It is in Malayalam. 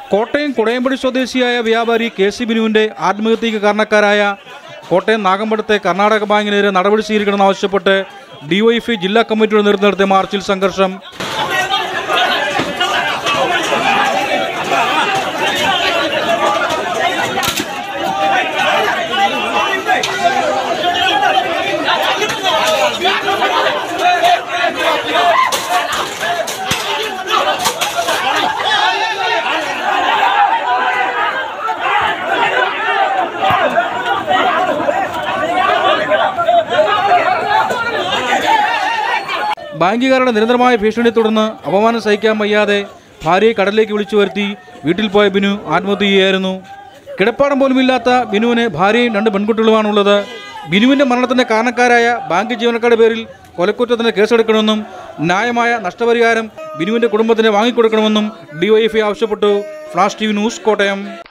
കോട്ടയം കുടയമ്പടി സ്വദേശിയായ വ്യാപാരി കെ സി ബിനുവിന്റെ ആത്മഹത്യക്ക് കാരണക്കാരായ കോട്ടയം നാഗമ്പടത്തെ കർണാടക ബാങ്കിനെതിരെ നടപടി സ്വീകരിക്കണമെന്നാവശ്യപ്പെട്ട് ഡിവൈഎഫ്ഐ ജില്ലാ കമ്മിറ്റിയുടെ നേതൃത്വം നടത്തിയ മാർച്ചിൽ സംഘർഷം ബാങ്കുകാരുടെ നിരന്തരമായ ഭീഷണിയെ തുടർന്ന് അപമാനം സഹിക്കാൻ വയ്യാതെ ഭാര്യയെ കടലിലേക്ക് വിളിച്ചു വരുത്തി വീട്ടിൽ പോയ ബിനു ആത്മഹത്യ ചെയ്യുകയായിരുന്നു കിടപ്പാടം പോലുമില്ലാത്ത ബിനുവിന് ഭാര്യയും രണ്ട് പെൺകുട്ടികളുമാണുള്ളത് ബിനുവിന്റെ മരണത്തിന്റെ കാരണക്കാരായ ബാങ്ക് ജീവനക്കാരുടെ പേരിൽ കൊലക്കുറ്റത്തിന് കേസെടുക്കണമെന്നും ന്യായമായ നഷ്ടപരിഹാരം ബിനുവിന്റെ കുടുംബത്തിന് വാങ്ങിക്കൊടുക്കണമെന്നും ഡിവൈഎഫ്ഐ ആവശ്യപ്പെട്ടു flash T V news Kottayam